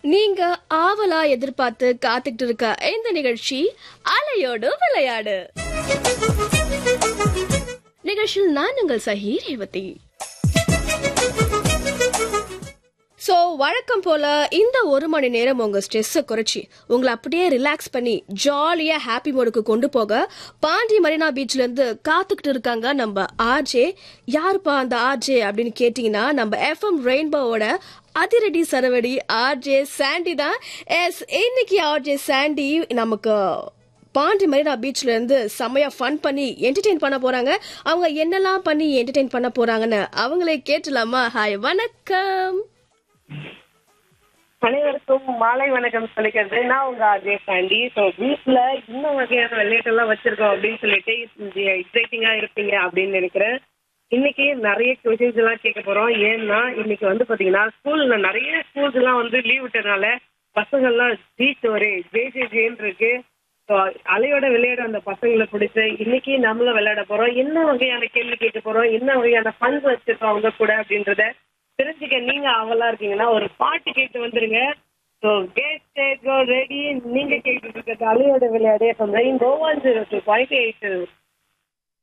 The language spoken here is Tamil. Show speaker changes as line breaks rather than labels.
நீங்க ஆவலா எதிர்பார்த்து காத்துக்கிட்டு இருக்க இந்த நிகழ்ச்சி அலையோடு விளையாடு நிகழ்ச்சியில் நான் உங்கள் சஹி ரேவதி சோ வழக்கம் போல இந்த ஒரு மணி நேரம் உங்க ஸ்ட்ரெஸ்ஸை குறைச்சி உங்களை அப்படியே ரிலாக்ஸ் பண்ணி ஜாலியா ஹாப்பி மோடுக்கு கொண்டு போக பாண்டி மரீனா பீச்ல இருந்து காத்துக்கிட்டு இருக்காங்க நம்ம ஆர்ஜே யாருப்பா அந்த ஆர்ஜே அப்படின்னு கேட்டீங்கன்னா நம்ம எஃப்எம் ரெயின்போவோட அதிரடி சரவடி ஆர்ஜே சாண்டி தான் எஸ் இன்னைக்கு ஆர்ஜே சாண்டி நமக்கு பாண்டி மரீனா பீச்ல இருந்து செம்மையா ஃபன் பண்ணி என்டர்டெயின் பண்ண போறாங்க அவங்க என்னெல்லாம் பண்ணி என்டர்டெயின் பண்ண போறாங்கன்னு அவங்களே கேட்டலாமா ஹாய் வணக்கம்
அனைவருக்கும் மாலை வணக்கம் சொல்லிக்கிறது நான் உங்க அஜய் சாண்டி ஸோ வீட்டில் இன்னும் வகையான விளையாட்டெல்லாம் வச்சிருக்கோம் அப்படின்னு சொல்லிட்டு எக்ஸைட்டிங்கா இருப்பீங்க அப்படின்னு நினைக்கிறேன் இன்னைக்கு நிறைய கொஸ்டின்ஸ் எல்லாம் கேட்க போறோம் ஏன்னா இன்னைக்கு வந்து பாத்தீங்கன்னா ஸ்கூல்ல நிறைய ஸ்கூல்ஸ் எல்லாம் வந்து லீவ் விட்டனால பசங்கள்லாம் பீச் ஒரே ஜே ஜே ஜேன்னு இருக்கு ஸோ அலையோட விளையாட அந்த பசங்களை பிடிச்ச இன்னைக்கு நம்மளும் விளையாட போறோம் என்ன வகையான கேள்வி கேட்க போறோம் என்ன வகையான ஃபண்ட்ஸ் வச்சிருக்கோம் அவங்க கூட அப்படின்றத தெரிஞ்சுக்க நீங்க அவளா இருக்கீங்கன்னா ஒரு பாட்டு கேட்டு வந்துருங்க ஸோ கேட் கோ ரெடி நீங்க கேட்டு இருக்கிறது அலையோட விளையாடு ரெயின் கோவான் ஜீரோ டூ பாயிண்ட் எயிட்